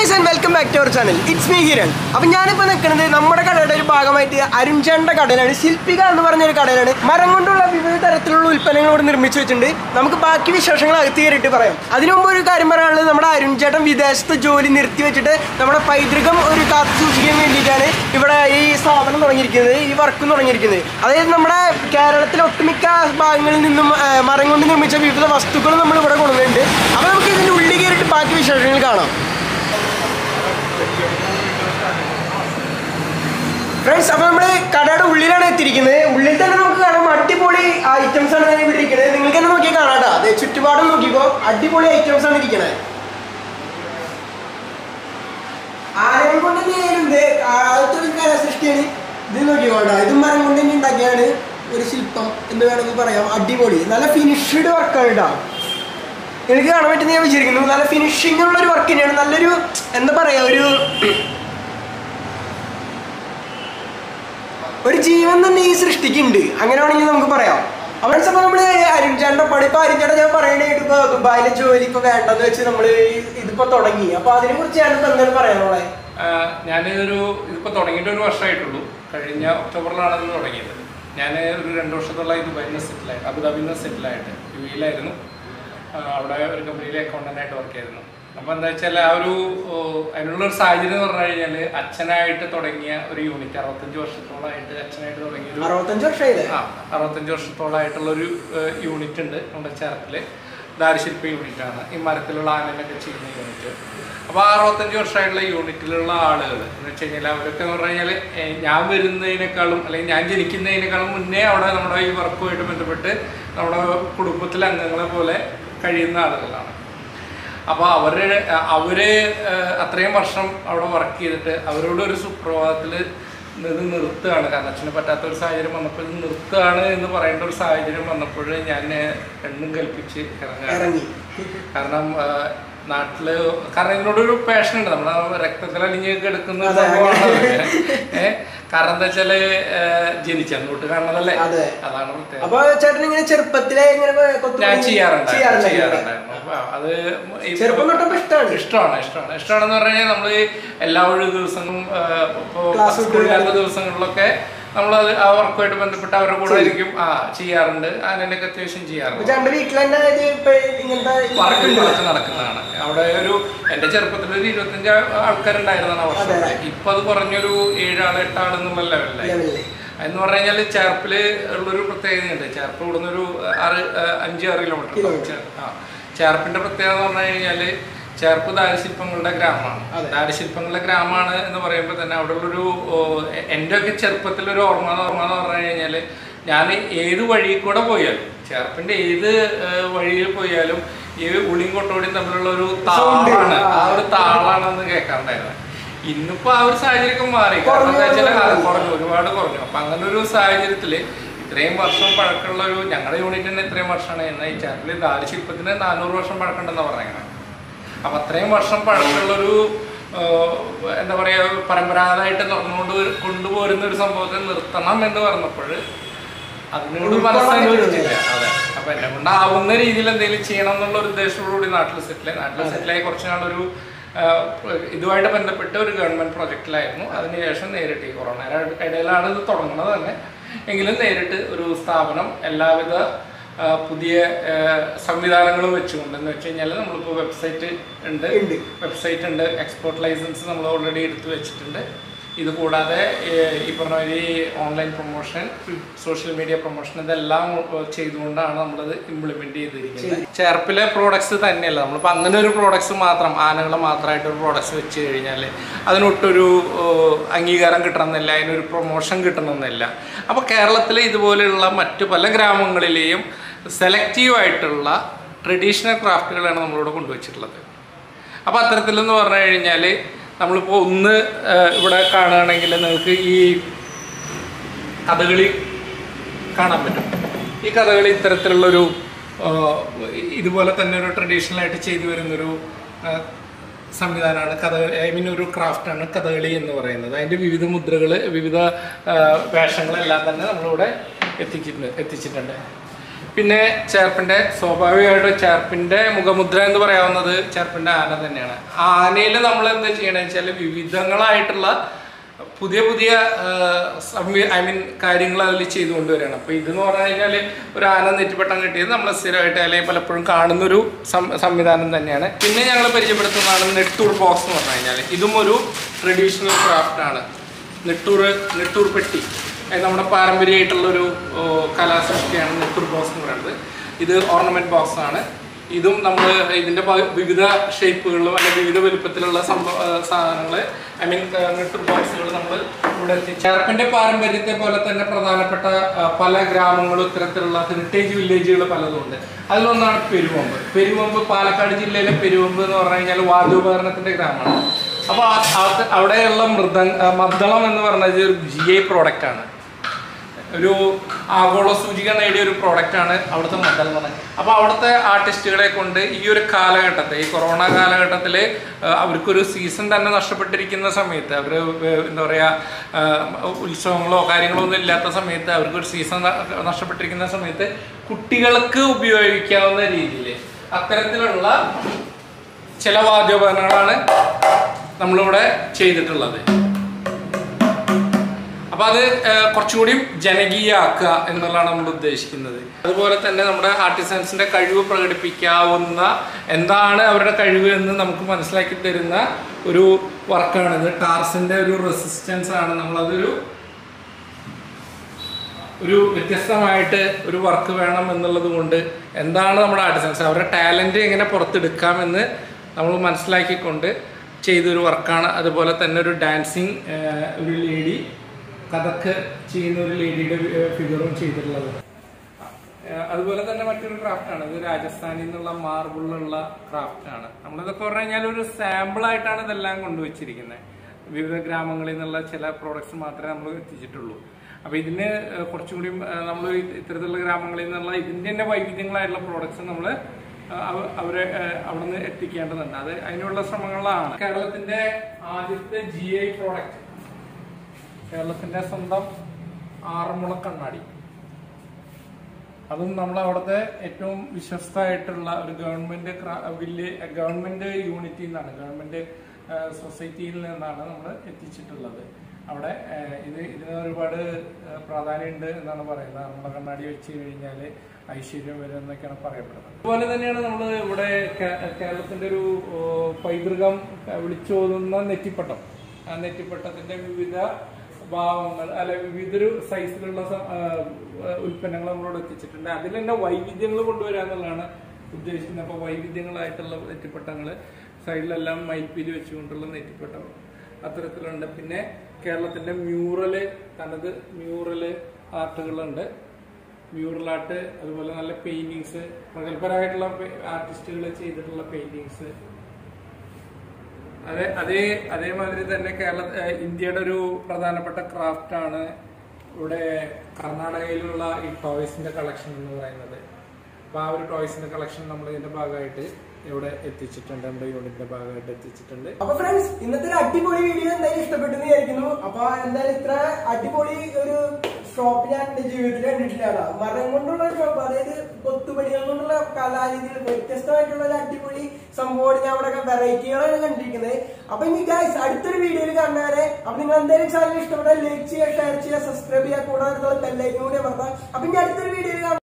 Guys and welcome back to our channel it's me Hiran അപ്പം ഞാനിപ്പോൾ നിൽക്കുന്നത് നമ്മുടെ കടയുടെ ഒരു ഭാഗമായിട്ട് അരുൺചാന്റെ കടയിലാണ് ശില്പിക എന്ന് പറഞ്ഞ ഒരു കടയിലാണ് മരം കൊണ്ടുള്ള വിവിധ തരത്തിലുള്ള ഉൽപ്പന്നങ്ങൾ ഇവിടെ നിർമ്മിച്ചു വെച്ചിട്ടുണ്ട് നമുക്ക് ബാക്കി വിശേഷങ്ങൾ അകത്ത് കയറിയിട്ട് പറയാം അതിനു മുമ്പ് ഒരു കാര്യം പറയാനുള്ളത് നമ്മുടെ അരുൺചേട്ടൻ വിദേശത്ത് ജോലി നിർത്തി വെച്ചിട്ട് നമ്മുടെ പൈതൃകം ഒരു കാത്തു സൂക്ഷിക്കാൻ വേണ്ടിയിട്ടാണ് ഇവിടെ ഈ സ്ഥാപനം തുടങ്ങിയിരിക്കുന്നത് ഈ വർക്കും തുടങ്ങിയിരിക്കുന്നത് അതായത് നമ്മുടെ കേരളത്തിലെ ഒട്ടുമിക്ക ഭാഗങ്ങളിൽ നിന്നും ആ, മരം കൊണ്ട് നിർമ്മിച്ച വിവിധ വസ്തുക്കൾ നമ്മൾ ഇവിടെ കൊണ്ടുവന്നിട്ടുണ്ട് അപ്പോൾ നമുക്ക് ഇതിൻ്റെ ഉള്ളിൽ കയറിയിട്ട് ബാക്കി വിശേഷങ്ങൾ കാണാം ഫ്രണ്ട്സ് അപ്പോൾ നമ്മൾ കടയുടെ ഉള്ളിലാണ് എത്തിയിരിക്കുന്നത് ഉള്ളിൽ തന്നെ നമുക്ക് കാണാം അടിപൊളി ഐറ്റംസ് ആണ് ഇവിടെ ഇരിക്കുന്നത് നിങ്ങൾക്ക് തന്നെ നോക്കിയാൽ കാണാം കേട്ടോ അതെ ചുറ്റുപാടും നോക്കിക്കോ അടിപൊളി ഐറ്റംസ് ആണ് ഇരിക്കുന്നത് ആനയെ കൊണ്ട് തന്നെയായിരുന്നു ആദ്യത്തെ ഒരു കലാസൃഷ്ടിയാണ് ഇത് നോക്കിക്കോട്ടോ ഇത് മരം കൊണ്ട് തന്നെ ഉണ്ടാക്കിയാണ് ഒരു ശില്പം എന്ന് വേണമെങ്കിൽ പറയാം അടിപൊളി നല്ല ഫിനിഷ്ഡ് വർക്കാണ് കേട്ടോ എനിക്ക് കാണാൻ പറ്റുന്ന ഞാൻ വിചാരിക്കുന്നു നല്ല ഫിനിഷിംഗ് ഉള്ള ഒരു വർക്ക് തന്നെയാണ് നല്ലൊരു എന്താ പറയാ ഒരു ഒരു ജീവൻ തന്നെ ഈ സൃഷ്ടിക്കുന്നുണ്ട് അങ്ങനെ വേണമെങ്കിൽ നമുക്ക് പറയാം അവൻ സമയം നമ്മള് അരുൺചാണ്ട പണി ഇപ്പൊ അരുൺചാണ്ട ഞാൻ പറയണായിട്ട് ഇപ്പൊ ദുബായിലെ ജോലി ഇപ്പൊ വേണ്ടെന്ന് വെച്ച് നമ്മള് ഇതിപ്പോ തുടങ്ങി അപ്പൊ അതിനെ കുറിച്ച് ഞാൻ ഇപ്പൊ എന്താണ് പറയാനുള്ളത് ആഹ് ഞാനിതൊരു ഇതിപ്പോൾ തുടങ്ങിയിട്ട് ഒരു വർഷമായിട്ടുള്ളൂ കഴിഞ്ഞ ഒക്ടോബറിലാണ് ഇത് തുടങ്ങിയത് ഞാൻ ഒരു രണ്ട് വർഷത്തോളം ദുബായിൽ നിന്ന് സെറ്റിലായി അബുദാബിയിൽ നിന്ന് സെറ്റിലായിട്ട് യു എയിലായിരുന്നു ആഹ് അവിടെ ഒരു കമ്പനിയിൽ അക്കൗണ്ടൻ്റായിട്ട് വർക്ക് ചെയ്തിരുന്നു അപ്പോൾ എന്താ വെച്ചാൽ ആ ഒരു ഓ, അതിനുള്ള ഒരു സാഹചര്യം എന്ന് പറഞ്ഞു കഴിഞ്ഞാൽ അച്ഛനായിട്ട് തുടങ്ങിയ ഒരു യൂണിറ്റ് അറുപത്തഞ്ച് വർഷത്തോളമായിട്ട് അച്ഛനായിട്ട് തുടങ്ങിയ ഒരു അറുപത്തഞ്ച് വർഷമായില്ലേ ആ അറുപത്തഞ്ച് വർഷത്തോളമായിട്ടുള്ള ഒരു യൂണിറ്റ് ഉണ്ട് നമ്മുടെ ചേർത്തില് ദാരശില്പ യൂണിറ്റ് ആണ് ഈ മരത്തിലുള്ള ആനകളൊക്കെ ചെയ്യുന്ന യൂണിറ്റ് അപ്പോൾ ആ അറുപത്തഞ്ച് വർഷമായിട്ടുള്ള യൂണിറ്റിലുള്ള ആളുകൾ എന്ന് വെച്ച് കഴിഞ്ഞാൽ അവരൊക്കെ എന്ന് പറഞ്ഞു കഴിഞ്ഞാൽ ഞാൻ വരുന്നതിനേക്കാളും അല്ലെങ്കിൽ ഞാൻ ജനിക്കുന്നതിനേക്കാളും മുന്നേ അവിടെ നമ്മുടെ ഈ വർക്കുമായിട്ട് ബന്ധപ്പെട്ട് നമ്മുടെ കുടുംബത്തിലെ അംഗങ്ങളെ പോലെ കഴിയുന്ന ആളുകളാണ് അപ്പോൾ അവര് അവര് ഏഹ്, അത്രയും വർഷം അവിടെ വർക്ക് ചെയ്തിട്ട് അവരോട് ഒരു സുപ്രഭാതത്തിൽ ഇത് നിർത്തുകയാണ് കാരണം അച്ഛന് പറ്റാത്ത ഒരു സാഹചര്യം വന്നപ്പോൾ ഇത് നിർത്തുകയാണ് എന്ന് പറയേണ്ട ഒരു സാഹചര്യം വന്നപ്പോൾ ഞാൻ രണ്ടും കൽപ്പിച്ച് ഇറങ്ങുകയാണ് ഇറങ്ങി കാരണം ഏഹ്, നാട്ടില് കാരണം ഇതിനോടൊരു പാഷൻ ഉണ്ട് നമ്മുടെ രക്തത്തിൽ അലിഞ്ഞ് കിടക്കുന്ന അതെ, സംഭവമാണ് ഏഹ് കാരണം എന്താ വെച്ചാല് ഏഹ്, ജനിച്ചങ്ങോട്ട് കാണുന്നതല്ലേ അതെ. അതാണ് പ്രത്യേകത അപ്പൊ ചേട്ടൻ ഇങ്ങനെ ചെറുപ്പത്തിലെ ഇങ്ങനെ കൊത്തുപണി ഞാൻ ചെയ്യാറുണ്ടായിരുന്നു ചെയ്യാറുണ്ടായിരുന്നു. ചെയ്യാറുണ്ടായിരുന്നു അപ്പൊ അത് ഈ- ചെറുപ്പം തൊട്ടപ്പോ ഇഷ്ടമാണ് ഇഷ്ടമാണ് ഇഷ്ടമാണ് ഇഷ്ടമാണെന്ന് പറഞ്ഞു കഴിഞ്ഞാൽ നമ്മൾ എല്ലാ ഒഴിവ് ദിവസങ്ങളും ഇപ്പോൾ Class സ്കൂളില്ലാത്ത ദിവസങ്ങളിലൊക്കെ നമ്മൾ അത് ആ വർക്കുമായിട്ട് ബന്ധപ്പെട്ട് അവരുടെ കൂടെ ആയിരിക്കും ആ ചെയ്യാറുണ്ട് അതിനൊക്കെ അത്യാവശ്യം അപ്പൊ ചെയ്യാറുണ്ട് ചേട്ടന്റെ വീട്ടിൽ തന്നെ ഇത് ഇപ്പൊ ഇങ്ങനത്തെ വർക്ക് ഉണ്ട്. വർക്ക് നടക്കുന്നതാണ് അവിടെ ഒരു എന്റെ ചെറുപ്പത്തിൽ ഒരു ഇരുപത്തഞ്ച് ആൾക്കാരുണ്ടായിരുന്നാണ് ആ അതെ. വർഷം ഇപ്പൊ അത് കുറഞ്ഞൊരു ഏഴാൾ എട്ടാൾ എന്നുള്ള ലെവലിലായി ലെവലില്. എന്ന് പറഞ്ഞു കഴിഞ്ഞാൽ ചേർപ്പില് ഉള്ളൊരു പ്രത്യേകതയുണ്ട് ചേർപ്പ് ഇവിടുന്ന് ഒരു ആറ് ആ, അഞ്ച് ആറ് കിലോമീറ്റർ കിലോമീറ്റർ. ആ ചേർപ്പിന്റെ പ്രത്യേകത എന്ന് പറഞ്ഞു കഴിഞ്ഞാല് ചേർപ്പ് ദാരശില്പങ്ങളുടെ ഗ്രാമമാണ് അതെ. ദാരശില്പങ്ങളുടെ ഗ്രാമമാണ് എന്ന് പറയുമ്പോൾ തന്നെ അവിടെ ഉള്ളൊരു ഓ, എ- എൻ്റെ ഒക്കെ ചെറുപ്പത്തിലൊരു ഓർമ്മ എന്ന് ഓർമ്മ എന്ന് പറഞ്ഞു കഴിഞ്ഞാൽ ഞാൻ ഏത് വഴി കൂടെ പോയാലും ചേർപ്പിന്റെ ഏത് ഏ, വഴിയിൽ പോയാലും ഈ ഉളിയും കൊട്ടോടിയും തമ്മിലുള്ള ഒരു താളാണ് ആ ഒരു താളാണെന്ന് കേൾക്കാറുണ്ടായിരുന്നത് ഇന്നിപ്പോ ആ ഒരു സാഹചര്യമൊക്കെ മാറി കാരണം എന്താ വെച്ചാൽ അത് കുറഞ്ഞു ഒരുപാട് കുറഞ്ഞു അപ്പൊ അങ്ങനെ ഒരു സാഹചര്യത്തില് ഇത്രയും വർഷം പഴക്കമുള്ള ഒരു ഞങ്ങളുടെ യൂണിറ്റ് തന്നെ ഇത്രയും വർഷമാണ് എന്നാൽ ഈ ചാറ്റില് ദാരുശില്പത്തിന് നാനൂറ് വർഷം പഴക്കമുണ്ടെന്നാണ് പറയുന്നത് അപ്പൊ അത്രയും വർഷം പഴക്കമുള്ളൊരു ആഹ്, എന്താ പറയാ പരമ്പരാഗതമായിട്ട് നടന്നുകൊണ്ട് വരു- കൊണ്ടുപോരുന്ന ഒരു സംഭവത്തെ നിർത്തണം എന്ന് പറഞ്ഞപ്പോൾ അതിനോട് ഉൾക്കൊള്ളാൻ മനസ്സനുവദിച്ചില്ല അതെ അപ്പൊ എന്നെ കൊണ്ടാവുന്ന രീതിയിൽ എന്തെങ്കിലും ചെയ്യണം എന്നുള്ള ഒരു ഉദ്ദേശത്തോടുകൂടി നാട്ടിൽ സെറ്റിലായി നാട്ടിൽ സെറ്റിലായി കുറച്ച് നാളൊരു ആഹ്, ഇതുമായിട്ട് ബന്ധപ്പെട്ട് ഒരു ഗവൺമെന്റ് പ്രൊജക്റ്റിലായിരുന്നു അതിനുശേഷം നേരിട്ട് ഈ കൊറോണയുടെ ഇടയിലാണ് ഇത് തുടങ്ങുന്നത് തന്നെ എങ്കിലും നേരിട്ട് ഒരു സ്ഥാപനം എല്ലാവിധ ആ, പുതിയ ആ, സംവിധാനങ്ങളും വെച്ചുകൊണ്ട് എന്ന് വെച്ച് കഴിഞ്ഞാൽ നമ്മളിപ്പോൾ വെബ്സൈറ്റ് ഉണ്ട് ഉണ്ട്. വെബ്സൈറ്റ് ഉണ്ട് എക്സ്പോർട്ട് ലൈസൻസ് നമ്മൾ ഓൾറെഡി എടുത്തു വെച്ചിട്ടുണ്ട് ഇത് കൂടാതെ ഏ, ഈ പറഞ്ഞ ഒരു online promotion social media promotion ഇതെല്ലാം ചെയ്തുകൊണ്ടാണ് നമ്മളത് ഇംപ്ലിമെന്റ് ചെയ്തിരിക്കുന്നത് ചേർപ്പിലെ പ്രോഡക്ട്സ് തന്നെയല്ല നമ്മളിപ്പോൾ അങ്ങനെ ഒരു പ്രോഡക്ട്സ് മാത്രം ആനകളെ മാത്രമായിട്ട് ഒരു പ്രോഡക്ട്സ് വെച്ച് കഴിഞ്ഞാൽ അതിനൊട്ടൊരു ഓ, അംഗീകാരം കിട്ടണമെന്നില്ല അതിനൊരു പ്രൊമോഷൻ കിട്ടണമെന്നില്ല അപ്പോൾ കേരളത്തിലെ ഇതുപോലെയുള്ള മറ്റു പല ഗ്രാമങ്ങളിലെയും സെലക്റ്റീവ് ആയിട്ടുള്ള ട്രഡീഷണൽ ക്രാഫ്റ്റുകളാണ് നമ്മളിവിടെ കൊണ്ടുവച്ചിട്ടുള്ളത് അപ്പോൾ അത്തരത്തിലെന്ന് പറഞ്ഞു കഴിഞ്ഞാൽ നമ്മളിപ്പോൾ ഒന്ന് ആ, ഇവിടെ കാണുകയാണെങ്കിൽ നിങ്ങൾക്ക് ഈ കഥകളി കാണാൻ പറ്റും ഈ കഥകളി ഇത്തരത്തിലുള്ളൊരു ആ, ഇതുപോലെ തന്നെ ഒരു ട്രഡീഷണൽ ആയിട്ട് ചെയ്തു വരുന്നൊരു ആ, സംവിധാനമാണ് കഥ ഐ മീൻ ഒരു ക്രാഫ്റ്റാണ് കഥകളി എന്ന് പറയുന്നത് അതിൻ്റെ വിവിധ മുദ്രകൾ വിവിധ ആ, വേഷങ്ങളെല്ലാം തന്നെ നമ്മളിവിടെ എത്തിച്ചിട്ടുണ്ട് എത്തിച്ചിട്ടുണ്ട് പിന്നെ ചേർപ്പിന്റെ സ്വാഭാവികമായിട്ടും ചേർപ്പിന്റെ മുഖമുദ്ര എന്ന് പറയാവുന്നത് ചേർപ്പിന്റെ ആന തന്നെയാണ് ആ ആനയിൽ നമ്മൾ എന്താ ചെയ്യണമെന്ന് വെച്ചാൽ വിവിധങ്ങളായിട്ടുള്ള പുതിയ പുതിയ ഐ മീൻ കാര്യങ്ങൾ അതിൽ ചെയ്തുകൊണ്ടുവരികയാണ് അപ്പോൾ ഇതെന്ന് പറഞ്ഞു കഴിഞ്ഞാൽ ഒരു ആന നെറ്റിപ്പട്ടം കിട്ടിയത് നമ്മൾ സ്ഥിരമായിട്ട് അല്ലെങ്കിൽ പലപ്പോഴും കാണുന്നൊരു സം- സംവിധാനം തന്നെയാണ് പിന്നെ ഞങ്ങൾ പരിചയപ്പെടുത്തുന്നതാണ് നെട്ടൂർ ബോക്സ് എന്ന് പറഞ്ഞു കഴിഞ്ഞാൽ ഇതും ഒരു ട്രഡീഷണൽ ക്രാഫ്റ്റ് ആണ് നെട്ടൂർ നെട്ടൂർ പെട്ടി അത് നമ്മുടെ പാരമ്പര്യമായിട്ടുള്ളൊരു ഓ, കലാസൃഷ്ടിയാണ് നെട്ടൂർ ബോക്സ് എന്ന് പറയുന്നത് ഇത് ഓർണമെന്റ് ബോക്സ് ആണ് ഇതും നമ്മൾ ഇതിന്റെ പ- വിവിധ ഷേപ്പുകളിലും അല്ലെങ്കിൽ വിവിധ വലുപ്പത്തിലുള്ള സംഭവ സാധനങ്ങൾ ഐ മീൻ നെട്ടൂർ ബോക്സുകൾ നമ്മൾ ഇവിടെ എത്തി ചേർപ്പിന്റെ പാരമ്പര്യത്തെ പോലെ തന്നെ പ്രധാനപ്പെട്ട ആ, പല ഗ്രാമങ്ങളും ഇത്തരത്തിലുള്ള ഹെറിറ്റേജ് വില്ലേജുകൾ പലതും ഉണ്ട് അതിലൊന്നാണ് പെരുവമ്പ് പെരുവമ്പ് പാലക്കാട് ജില്ലയിലെ പെരുവമ്പ് എന്ന് പറഞ്ഞു കഴിഞ്ഞാൽ വാദ്യോപകരണത്തിന്റെ ഗ്രാമമാണ് അപ്പോൾ അവിടെയുള്ള മൃദ ആ, മദ്ദളം എന്ന് പറഞ്ഞത് ഒരു ജി ഐ പ്രോഡക്റ്റ് ആണ് ഒരു ആഗോള സൂചിക നേടിയ ഒരു പ്രോഡക്റ്റ് ആണ് അവിടുത്തെ മദ്ദളം എന്ന് പറഞ്ഞത് അപ്പോൾ അവിടുത്തെ ആർട്ടിസ്റ്റുകളെ കൊണ്ട് ഈ ഒരു കാലഘട്ടത്തെ ഈ കൊറോണ കാലഘട്ടത്തിൽ അവർക്കൊരു സീസൺ തന്നെ നഷ്ടപ്പെട്ടിരിക്കുന്ന സമയത്ത് അവർ എന്താ പറയുക ഉത്സവങ്ങളോ കാര്യങ്ങളോ ഒന്നും ഇല്ലാത്ത സമയത്ത് അവർക്കൊരു സീസൺ നഷ്ടപ്പെട്ടിരിക്കുന്ന സമയത്ത് കുട്ടികൾക്ക് ഉപയോഗിക്കാവുന്ന രീതിയിൽ അത്തരത്തിലുള്ള ചില വാദ്യോപകരണങ്ങളാണ് നമ്മളിവിടെ ചെയ്തിട്ടുള്ളത് അപ്പൊ അത് ഏഹ്, കുറച്ചുകൂടി ജനകീയമാക്കുക എന്നുള്ളതാണ് നമ്മൾ ഉദ്ദേശിക്കുന്നത് അതുപോലെ തന്നെ നമ്മുടെ ആർട്ടിസൻസിന്റെ കഴിവ് പ്രകടിപ്പിക്കാവുന്ന എന്താണ് അവരുടെ കഴിവ് എന്ന് നമുക്ക് മനസ്സിലാക്കി തരുന്ന ഒരു വർക്കാണ് ഇത് ടാർസിന്റെ ഒരു റെസിസ്റ്റൻസ് ആണ് നമ്മളതൊരു ഒരു വ്യത്യസ്തമായിട്ട് ഒരു വർക്ക് വേണം എന്നുള്ളത് കൊണ്ട് എന്താണ് നമ്മുടെ ആർട്ടിസൻസ് അവരുടെ ടാലൻറ്റ് എങ്ങനെ പുറത്തെടുക്കാമെന്ന് നമ്മൾ മനസ്സിലാക്കിക്കൊണ്ട് ചെയ്തൊരു വർക്കാണ് അതുപോലെ തന്നെ ഒരു ഡാൻസിങ് ഒരു ലേഡി കഥക്ക് ചെയ്യുന്ന ഒരു ലേഡിയുടെ ഫിഗറും ചെയ്തിട്ടുള്ളത് ഏഹ് അതുപോലെ തന്നെ മറ്റൊരു ക്രാഫ്റ്റാണ് ഇത് രാജസ്ഥാനിൽ നിന്നുള്ള മാർബിളിലുള്ള ക്രാഫ്റ്റാണ് നമ്മളിതൊക്കെ പറഞ്ഞു കഴിഞ്ഞാൽ ഒരു സാമ്പിൾ ആയിട്ടാണ് ഇതെല്ലാം കൊണ്ടുവച്ചിരിക്കുന്നത് വിവിധ ഗ്രാമങ്ങളിൽ നിന്നുള്ള ചില പ്രോഡക്ട്സ് മാത്രമേ നമ്മൾ എത്തിച്ചിട്ടുള്ളൂ അപ്പൊ ഇതിന് ഏഹ് കുറച്ചുകൂടി നമ്മൾ ഇത്തരത്തിലുള്ള ഗ്രാമങ്ങളിൽ നിന്നുള്ള ഇതിന്റെ തന്നെ വൈവിധ്യങ്ങളായിട്ടുള്ള പ്രോഡക്ട്സ് നമ്മൾ അവരെ ഏഹ് അവിടെ നിന്ന് എത്തിക്കേണ്ടതുണ്ട് അത് അതിനുള്ള ശ്രമങ്ങളാണ് കേരളത്തിന്റെ ആദ്യത്തെ ജി ഐ പ്രോഡക്റ്റ് കേരളത്തിന്റെ സ്വന്തം ആറന്മുള കണ്ണാടി അതും നമ്മൾ അവിടുത്തെ ഏറ്റവും വിശ്വസ്തമായിട്ടുള്ള ഒരു ഗവൺമെന്റ് വില്ല് ഗവൺമെന്റ് യൂണിറ്റിൽ നിന്നാണ് ഗവൺമെന്റ് സൊസൈറ്റിയിൽ നിന്നാണ് നമ്മൾ എത്തിച്ചിട്ടുള്ളത് അവിടെ ആ, ഇത് ഇതിന് ഒരുപാട് ആ, പ്രാധാന്യമുണ്ട് എന്നാണ് പറയുന്നത് നമ്മുടെ കണ്ണാടി വെച്ച് കഴിഞ്ഞാൽ ഐശ്വര്യം വരും എന്നൊക്കെയാണ് പറയപ്പെടുന്നത് അതുപോലെ തന്നെയാണ് നമ്മൾ ഇവിടെ കേ- കേരളത്തിന്റെ ഒരു ഓ, പൈതൃകം വിളിച്ചോതുന്ന നെറ്റിപ്പട്ടം ആ നെറ്റിപ്പട്ടത്തിന്റെ വിവിധ ഭാവങ്ങൾ അല്ലെ വിവിധൊരു സൈസിലുള്ള സ- ആ, ആ, ഉൽപ്പന്നങ്ങൾ നമ്മളോട് എത്തിച്ചിട്ടുണ്ട് അതിൽ തന്നെ വൈവിധ്യങ്ങൾ കൊണ്ടുവരിക എന്നുള്ളതാണ് ഉദ്ദേശിക്കുന്നത് അപ്പോൾ വൈവിധ്യങ്ങളായിട്ടുള്ള നെറ്റിപ്പട്ടങ്ങൾ സൈഡിലെല്ലാം മയിൽപ്പീലി വെച്ചുകൊണ്ടുള്ള നെറ്റിപ്പട്ടം അത്തരത്തിലുണ്ട് പിന്നെ കേരളത്തിന്റെ മ്യൂറല് തനത് മ്യൂറല് ആർട്ടുകളുണ്ട് മ്യൂറൽ ആർട്ട് അതുപോലെ നല്ല പെയിന്റിങ്സ് പ്രഗത്ഭരായിട്ടുള്ള ആർട്ടിസ്റ്റുകൾ ചെയ്തിട്ടുള്ള പെയിന്റിങ്സ് അതെ അതേ അതേമാതിരി തന്നെ കേരള ഏഹ് ഇന്ത്യയുടെ ഒരു പ്രധാനപ്പെട്ട ക്രാഫ്റ്റ് ആണ് ഇവിടെ കർണാടകയിലുള്ള ഈ ടോയ്സിന്റെ കളക്ഷൻ എന്ന് പറയുന്നത് അപ്പൊ ആ ഒരു ടോയ്സിന്റെ കളക്ഷൻ നമ്മൾ ഇതിന്റെ ഭാഗമായിട്ട് ഇവിടെ എത്തിച്ചിട്ടുണ്ട് നമ്മുടെ യൂണിറ്റിന്റെ ഭാഗമായിട്ട് എത്തിച്ചിട്ടുണ്ട് അപ്പൊ ഫ്രണ്ട്സ് ഇന്നത്തെ ഒരു അടിപൊളി വീഡിയോ എന്തായാലും ഇഷ്ടപ്പെട്ടെന്ന് വിചാരിക്കുന്നു അപ്പൊ എന്തായാലും ഇത്ര അടിപൊളി ഒരു ഷോപ്പ് ഞാൻ എന്റെ ജീവിതത്തിൽ കണ്ടിട്ടില്ല കേട്ടോ. മരം കൊണ്ടുള്ള ഷോപ്പ് അതായത് കൊത്തുപണികൾ കൊണ്ടുള്ള കലാരീതികൾ വ്യത്യസ്തമായിട്ടുള്ള ഒരു അടിപൊളി സംഭവമാണ് ഞാൻ ഇവിടെ വെറൈറ്റികളാണ് കണ്ടിരിക്കുന്നത് അപ്പൊ ഇനി ഗൈസ് അടുത്തൊരു വീഡിയോയിൽ കാണുന്നവരെ അപ്പൊ നിങ്ങൾ എന്തായാലും ചാനൽ ഇഷ്ടപ്പെട്ടാൽ ലൈക്ക് ചെയ്യുക ഷെയർ ചെയ്യുക സബ്സ്ക്രൈബ് ചെയ്യുക കൂടാതെ ബെല്ലൈക്കും കൂടി അമർത്താം അപ്പൊ ഇനി അടുത്തൊരു വീഡിയോയിൽ